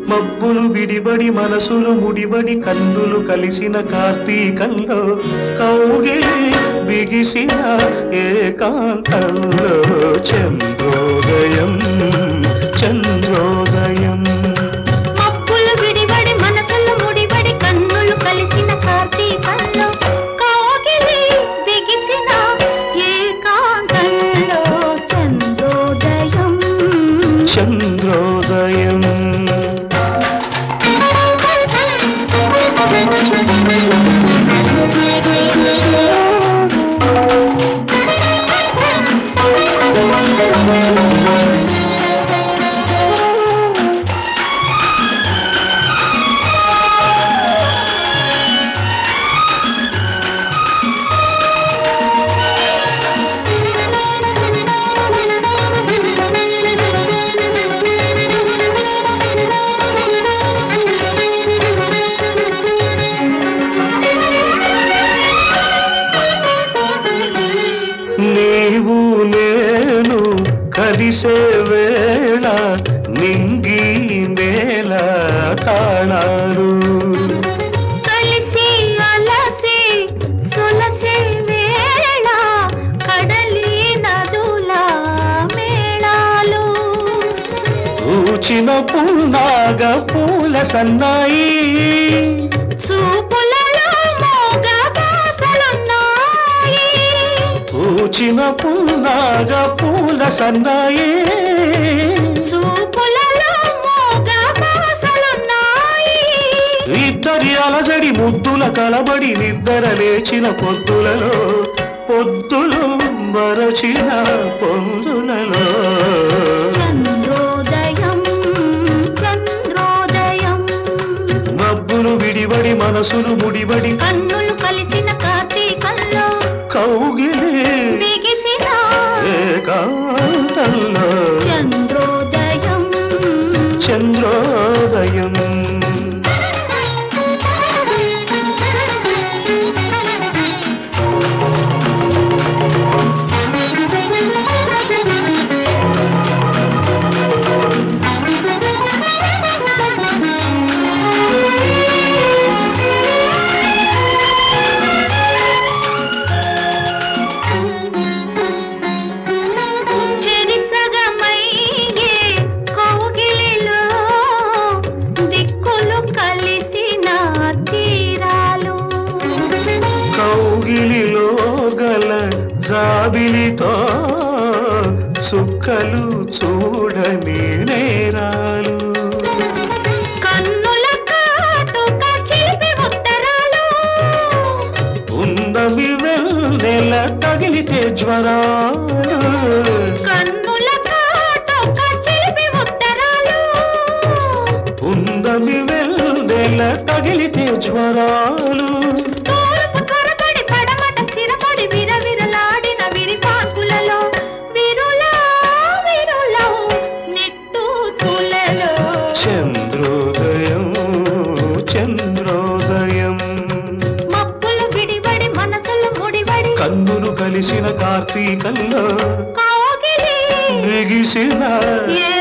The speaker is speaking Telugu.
మబ్బులు విడిబడి మనసులు ముడిబడి కన్నులు కలిసిన కార్తీకంలో కౌగిలి బిగిసిన ఏకాంతంలో చంద్రోదయం చంద్రోదయం మబ్బులు విడిబడి మనసులు ముడిబడి కన్నులు కలిసిన కార్తీకంలో కాగిలి బిగిసిన ఏకాంతంలో చంద్రోదయం చంద్రోదయం నీవు నేను కలిసే వేళ నింగి నేల తాళాలు కలిసి అలసి సొలసే వేళ కడలి నదుల మేళాలు పూచిన పున్నాగ పూల సన్నాయి చూపులలో మోగ బాసలున్నాయి పూచిన పున్నాగ పూల సన్నాయి చూపులలో మోగ బాసలున్నాయి ఇద్దరి అలజడి ముద్దుల కలబడి నిద్ర లేచిన పొద్దులలో పొద్దులు మరచిన పొందులలో చంద్రోదయం చంద్రోదయం మబ్బులు విడిబడి మనసులు ముడిబడి కన్నులు కలిసిన కార్తీకంలో కౌగిలి బిగిసిన ఏకాంతంలో చంద్రోదయం చంద్రోదయం చెరిసగమయ్యే కౌగిలిలో దిక్కులు కలిసిన తీరాలు కౌగిలిలో గల జాబిలితో చుక్కలు చూడని నేరాలు కన్నుల కాటుక చిలిపి ఉత్తరాలు ఉన్నవి వెన్నెల తగిలితే జ్వరాలు కన్నుల కాటుక చిలిపి ఉత్తరాలు ఉన్నవి వెన్నెల తగిలితే జ్వరాలు తూర్పు కొరబడి పడమట స్థిరపడి విరవిరలాడిన విరిపాకులలో విరులా విరులౌ నిట్టూర్పులలో చంద్రోదయం చంద్రోదయం మబ్బులు విడిబడి మనసులు ముడిబడి కన్నులు కలిసిన కార్తీకంలో కాగిలి బిగిసిన ఏ